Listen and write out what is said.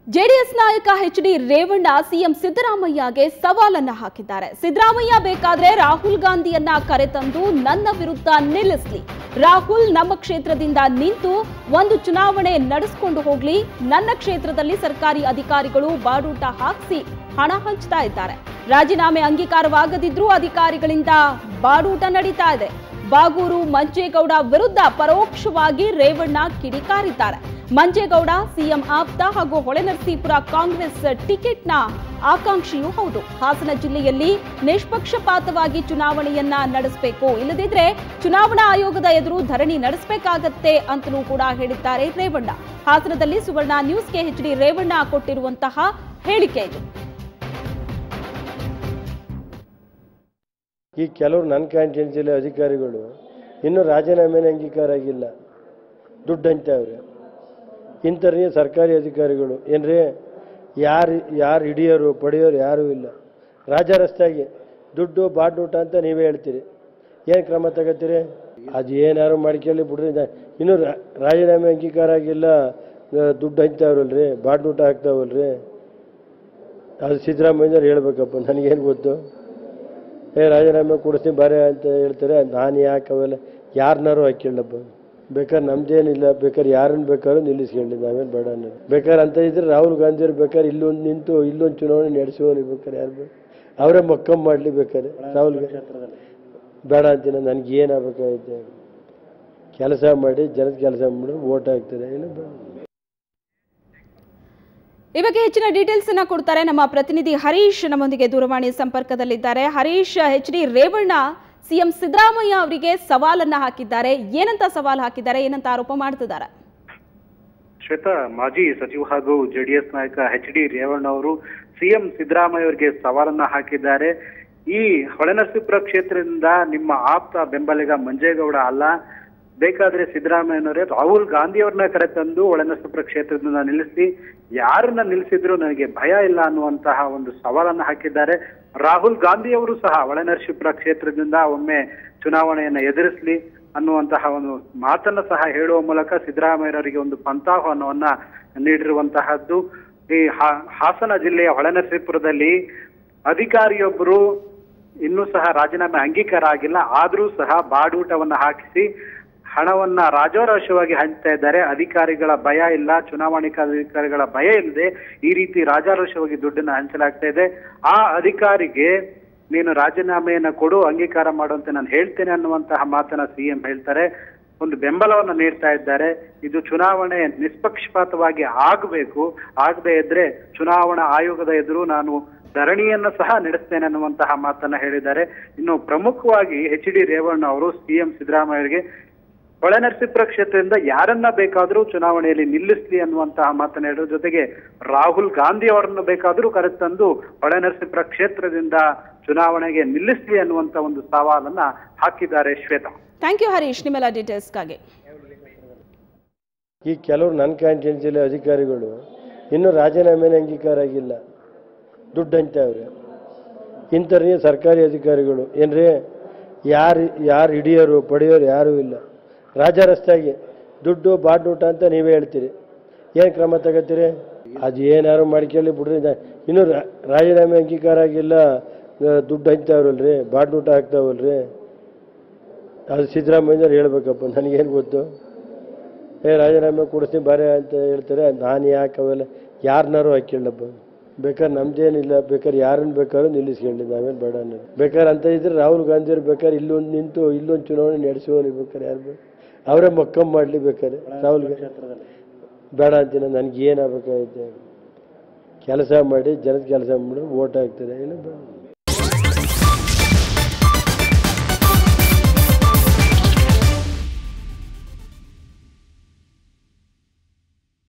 JDS ನಾಯಕ H D Revanna CM ಸಿದ್ದರಾಮಯ್ಯಗೆ ಸವಾಲನ್ನ ಹಾಕಿದ್ದಾರೆ ಸಿದ್ದರಾಮಯ್ಯ ಬೇಕಾದ್ರೆ ರಾಹುಲ್ ಗಾಂಧಿಯನ್ನ ಕರೆತಂದು ನನ್ನ ವಿರುದ್ಧ ನಿಲ್ಲಿಸ್ಲಿ ರಾಹುಲ್ ನಮ್ಮ ಕ್ಷೇತ್ರದಿಂದ ನಿಂತು ಒಂದು ಚುನಾವಣೆ ನಡೆಸಿಕೊಂಡು ಹೋಗ್ಲಿ ನನ್ನ ಕ್ಷೇತ್ರದಲ್ಲಿ ಸರ್ಕಾರಿ ಅಧಿಕಾರಿಗಳು ಬಾಡೂಟ ಹಾಕಿಸಿ ಹಣ ಹಂಚ್ತಾ ಇದ್ದಾರೆ ರಾಜೀನಾಮೆ ಅಂಗೀಕಾರವಾಗದಿದ್ರೂ ಅಧಿಕಾರಿಗಳಿಂದ ಬಾಡೂಟ ನಡೀತಾ ಇದೆ ಬಾಗೂರು ಮಂಜೇಗೌಡ ವಿರುದ್ಧ ಪರೋಕ್ಷವಾಗಿ ರೇವಣ್ಣ ಕಿಡಿಕಾರಿದ್ದಾರೆ ಮಂಜೇಗೌಡ ಸಿಎಂ ಆಪ್ತ ಹಾಗೂ ಹೊಳೆನರಸೀಪುರ ಕಾಂಗ್ರೆಸ್ ಟಿಕೆಟ್ನ ಆಕಾಂಕ್ಷಿಯೂ ಹೌದು ಹಾಸನ ಜಿಲ್ಲೆಯಲ್ಲಿ ನಿಷ್ಪಕ್ಷಪಾತವಾಗಿ ಚುನಾವಣೆಯನ್ನ ನಡೆಸಬೇಕು ಇಲ್ಲದಿದ್ರೆ ಚುನಾವಣಾ ಆಯೋಗದ ಎದುರು ಧರಣಿ ನಡೆಸಬೇಕಾಗತ್ತೆ ಅಂತಲೂ ಕೂಡ ಹೇಳಿದ್ದಾರೆ ರೇವಣ್ಣ ಹಾಸನದಲ್ಲಿ ಸುವರ್ಣ ನ್ಯೂಸ್ಗೆ ಎಚ್ ಡಿ ರೇವಣ್ಣ ಕೊಟ್ಟಿರುವಂತಹ ಹೇಳಿಕೆ ಇದು ಈ ಕೆಲವರು ನನ್ನ ಕಾನ್ಸ್ಟಿಟ್ಯೂನ್ಸಿಲಿ ಅಧಿಕಾರಿಗಳು ಇನ್ನೂ ರಾಜೀನಾಮೆನೇ ಅಂಗೀಕಾರ ಆಗಿಲ್ಲ ದುಡ್ಡು ಹಂಚ್ತಾವ್ರೆ ಇಂಥವ್ರಿಗೆ ಸರ್ಕಾರಿ ಅಧಿಕಾರಿಗಳು ಏನ್ರಿ ಯಾರು ಯಾರು ಹಿಡಿಯೋರು ಪಡೆಯೋರು ಯಾರೂ ಇಲ್ಲ ರಾಜ ರಸ್ತೆಯಾಗಿ ದುಡ್ಡು ಬಾಡ್ನೂಟ ಅಂತ ನೀವೇ ಹೇಳ್ತೀರಿ ಏನು ಕ್ರಮ ತಗೋತೀರಿ ಅದು ಏನಾರು ಮಾಡ್ಕೊಳ್ಳಿ ಬಿಡ್ರಿ ನ- ಇನ್ನೂ ರಾ- ರಾಜೀನಾಮೆ ಅಂಗೀಕಾರ ಆಗಿಲ್ಲ ಆ, ದುಡ್ಡು ಹಂಚ್ತಾವ್ರಲ್ರಿ ಬಾಡ್ನೂಟ ಹಾಕ್ತಾವಲ್ರಿ ಅದು ಸಿದ್ದರಾಮಯ್ಯವ್ರು ಹೇಳ್ಬೇಕಪ್ಪ ನನಗೇನು ಗೊತ್ತು ಏ ರಾಜೀನಾಮೆ ಕೊಡಿಸ್ತೀನಿ ಬಾರೆ ಅಂತ ಹೇಳ್ತಾರೆ ನಾನು ಯಾಕೆ ಅವೆಲ್ಲ ಯಾರನ್ನಾರು ಹಾಕ್ಕೊಳ್ಳಪ್ಪ ಬೇಕಾದ್ರೆ ನಮ್ದೇನಿಲ್ಲ ಬೇಕಾದ್ರೆ ಯಾರನ್ನ ಬೇಕಾದ್ರೂ ನಿಲ್ಲಿಸ್ಕೊಳ್ಳಿ ನಾವೇನು ಬೇಡ ಅನ್ನೋದು ಬೇಕಾದ್ರೆ ಅಂತ ಇದ್ರೆ ರಾಹುಲ್ ಗಾಂಧಿಯವ್ರು ಬೇಕಾದ್ರೆ ಇಲ್ಲೊಂದು ನಿಂತು ಇಲ್ಲೊಂದು ಚುನಾವಣೆ ನಡೆಸುವಲ್ಲಿ ಬೇಕಾದ್ರೆ ಯಾರು ಬೇಕು ಅವರೇ ಮಕ್ಕಮ್ ಮಾಡಲಿ ಬೇಕಾದ್ರೆ ರಾಹುಲ್ ಗಾಂಧಿ ಬೇಡ ಅಂತೀನಿ ನನಗೆ ಏನಾಗಬೇಕಾಗುತ್ತೆ ಕೆಲಸ ಮಾಡಿ ಜನದ ಕೆಲಸ ಮಾಡಿ ಓಟ್ ಹಾಕ್ತಾರೆ ಏನು ಬೇಡ ಈ ಬಗ್ಗೆ ಹೆಚ್ಚಿನ ಡೀಟೇಲ್ಸ್ ಅನ್ನ ಕೊಡ್ತಾರೆ ನಮ್ಮ ಪ್ರತಿನಿಧಿ ಹರೀಶ್ ನಮ್ಮೊಂದಿಗೆ ದೂರವಾಣಿ ಸಂಪರ್ಕದಲ್ಲಿದ್ದಾರೆ Harish H D Revanna CM Siddaramaiah ಅವರಿಗೆ ಸವಾಲನ್ನ ಹಾಕಿದ್ದಾರೆ ಏನಂತ ಸವಾಲ್ ಹಾಕಿದ್ದಾರೆ ಏನಂತ ಆರೋಪ ಮಾಡ್ತಿದ್ದಾರೆ ಶ್ವೇತಾ ಮಾಜಿ ಸಚಿವ ಹಾಗೂ ಜೆಡಿಎಸ್ ನಾಯಕ ಎಚ್ ಡಿ ರೇವಣ್ಣ ಅವರು ಸಿಎಂ ಸಿದ್ದರಾಮಯ್ಯ ಅವರಿಗೆ ಸವಾಲನ್ನ ಹಾಕಿದ್ದಾರೆ ಈ ಹೊಳೆನರಸೀಪುರ ಕ್ಷೇತ್ರದಿಂದ ನಿಮ್ಮ ಆಪ್ತ ಬೆಂಬಲಿಗ ಮಂಜೇಗೌಡ ಅಲ್ಲ ಬೇಕಾದ್ರೆ ಸಿದ್ದರಾಮಯ್ಯನವರೇ ರಾಹುಲ್ ಗಾಂಧಿ ಅವ್ರನ್ನ ಕರೆತಂದು ಹೊಳೆನರಸೀಪುರ ಕ್ಷೇತ್ರದಿಂದ ನಿಲ್ಲಿಸಿ ಯಾರನ್ನ ನಿಲ್ಲಿಸಿದ್ರು ನನಗೆ ಭಯ ಇಲ್ಲ ಅನ್ನುವಂತಹ ಒಂದು ಸವಾಲನ್ನ ಹಾಕಿದ್ದಾರೆ ರಾಹುಲ್ ಗಾಂಧಿ ಅವರು ಸಹ ಹೊಳೆನರಸೀಪುರ ಕ್ಷೇತ್ರದಿಂದ ಒಮ್ಮೆ ಚುನಾವಣೆಯನ್ನ ಎದುರಿಸಲಿ ಅನ್ನುವಂತಹ ಒಂದು ಮಾತನ್ನ ಸಹ ಹೇಳುವ ಮೂಲಕ ಸಿದ್ದರಾಮಯ್ಯರವರಿಗೆ ಒಂದು ಪಂಥಾಹ್ವಾನವನ್ನ ನೀಡಿರುವಂತಹದ್ದು ಈ ಹಾ- ಹಾಸನ ಜಿಲ್ಲೆಯ ಹೊಳೆನರಸೀಪುರದಲ್ಲಿ ಅಧಿಕಾರಿಯೊಬ್ಬರು ಇನ್ನೂ ಸಹ ರಾಜೀನಾಮೆ ಅಂಗೀಕಾರ ಆಗಿಲ್ಲ ಆದ್ರೂ ಸಹ ಬಾಡೂಟವನ್ನ ಹಾಕಿಸಿ ಹಣವನ್ನ ರಾಜಾರೋಷವಾಗಿ ಹಂಚ್ತಾ ಇದ್ದಾರೆ ಅಧಿಕಾರಿಗಳ ಭಯ ಇಲ್ಲ ಚುನಾವಣಾ ಅಧಿಕಾರಿಗಳ ಭಯ ಇಲ್ಲದೆ ಈ ರೀತಿ ರಾಜಾರೋಷವಾಗಿ ದುಡ್ಡನ್ನ ಹಂಚಲಾಗ್ತಾ ಇದೆ ಆ ಅಧಿಕಾರಿಗೆ ನೀನು ರಾಜೀನಾಮೆಯನ್ನ ಕೊಡು ಅಂಗೀಕಾರ ಮಾಡುವಂತೆ ನಾನು ಹೇಳ್ತೇನೆ ಅನ್ನುವಂತಹ ಮಾತನ್ನ ಸಿಎಂ ಹೇಳ್ತಾರೆ ಒಂದು ಬೆಂಬಲವನ್ನ ನೀಡ್ತಾ ಇದ್ದಾರೆ ಇದು ಚುನಾವಣೆ ನಿಷ್ಪಕ್ಷಪಾತವಾಗಿ ಆಗಬೇಕು ಆಗದೆ ಇದ್ರೆ ಚುನಾವಣಾ ಆಯೋಗದ ಎದುರು ನಾನು ಧರಣಿಯನ್ನ ಸಹ ನಡೆಸ್ತೇನೆ ಅನ್ನುವಂತಹ ಮಾತನ್ನ ಹೇಳಿದ್ದಾರೆ ಇನ್ನು ಪ್ರಮುಖವಾಗಿ ಎಚ್ ಡಿ ರೇವಣ್ಣ ಅವರು ಸಿಎಂ ಸಿದ್ದರಾಮಯ್ಯ ಅವರಿಗೆ ಹೊಳೆನರಸೀಪುರ ಕ್ಷೇತ್ರದಿಂದ ಯಾರನ್ನ ಬೇಕಾದರೂ ಚುನಾವಣೆಯಲ್ಲಿ ನಿಲ್ಲಿಸ್ಲಿ ಅನ್ನುವಂತಹ ಮಾತನ್ನ ಹೇಳೋ ಜೊತೆಗೆ ರಾಹುಲ್ ಗಾಂಧಿ ಅವರನ್ನು ಬೇಕಾದರೂ ಕರೆತಂದು ಹೊಳೆನರಸೀಪುರ ಕ್ಷೇತ್ರದಿಂದ ಚುನಾವಣೆಗೆ ನಿಲ್ಲಿಸ್ಲಿ ಅನ್ನುವಂತ ಒಂದು ಸವಾಲನ್ನ ಹಾಕಿದ್ದಾರೆ ಶ್ವೇತಾ ಥ್ಯಾಂಕ್ ಯು ಹರೀಶ್ ನಿಮ್ಮೆಲ್ಲ ಡೀಟೇಲ್ಸ್ಗಾಗಿ ಈ ಕೆಲವರು ನನ್ನ ಕಾನ್ಸ್ಟಿಟ್ಯೂನ್ಸಿಲಿ ಅಧಿಕಾರಿಗಳು ಇನ್ನೂ ರಾಜೀನಾಮೆನೇ ಅಂಗೀಕಾರ ಆಗಿಲ್ಲ ದುಡ್ಡು ಹಂಚ್ತಾವ್ರೆ ಇಂಥವ್ರಿಗೆ ಸರ್ಕಾರಿ ಅಧಿಕಾರಿಗಳು ಏನ್ರಿ ಯಾರು ಯಾರು ಹಿಡಿಯೋರು ಪಡೆಯೋರು ಯಾರೂ ಇಲ್ಲ ರಾಜ ರಸ್ತೆಯಾಗಿ ದುಡ್ಡು ಬಾಡ್ನೂಟ ಅಂತ ನೀವೇ ಹೇಳ್ತೀರಿ ಏನು ಕ್ರಮ ತಗೋತೀರಿ ಅದು ಏನಾರು ಮಾಡ್ಕೊಳ್ಳಿ ಬಿಡ್ರಿ ನ- ಇನ್ನೂ ರಾ- ರಾಜೀನಾಮೆ ಅಂಗೀಕಾರ ಆಗಿಲ್ಲ ಆ, ದುಡ್ಡು ಹಂಚ್ತಾವ್ರಲ್ರಿ ಬಾಡ್ನೂಟ ಹಾಕ್ತಾವಲ್ರಿ ಅದು ಸಿದ್ದರಾಮಯ್ಯವ್ರು ಹೇಳ್ಬೇಕಪ್ಪ ನನಗೇನು ಗೊತ್ತು ಏ ರಾಜೀನಾಮೆ ಕೊಡಿಸ್ತೀನಿ ಬಾರೆ ಅಂತ ಹೇಳ್ತಾರೆ ನಾನು ಯಾಕೆ ಅವೆಲ್ಲ ಯಾರನ್ನಾರು ಹಾಕ್ಕೊಳ್ಳಪ್ಪ ಬೇಕಾದ್ರೆ ನಮ್ದೇನಿಲ್ಲ ಬೇಕಾದ್ರೆ ಯಾರನ್ನ ಬೇಕಾದ್ರೂ ನಿಲ್ಲಿಸ್ಕೊಳ್ಳಿ ನಾವೇನು ಬೇಡ ಅನ್ನೋದು ಬೇಕಾದ್ರೆ ಅಂತ ಇದ್ರೆ ರಾಹುಲ್ ಗಾಂಧಿಯವ್ರು ಬೇಕಾದ್ರೆ ಇಲ್ಲೊಂದು ನಿಂತು ಇಲ್ಲೊಂದು ಚುನಾವಣೆ ನಡೆಸುವಲ್ಲಿ ಬೇಕಾದ್ರೆ ಯಾರು ಬೇಕು ಅವರೇ ಮಕ್ಕಮ್ ಮಾಡಲಿ ಬೇಕಾದ್ರೆ ರಾಹುಲ್ ಗಾಂಧಿ ಬೇಡ ಅಂತೀನಿ ನನಗೆ ಏನಾಗಬೇಕಾಗುತ್ತೆ ಕೆಲಸ ಮಾಡಿ ಜನದ ಕೆಲಸ ಮಾಡಿ ಓಟ್ ಹಾಕ್ತಾರೆ ಏನು ಬೇಡ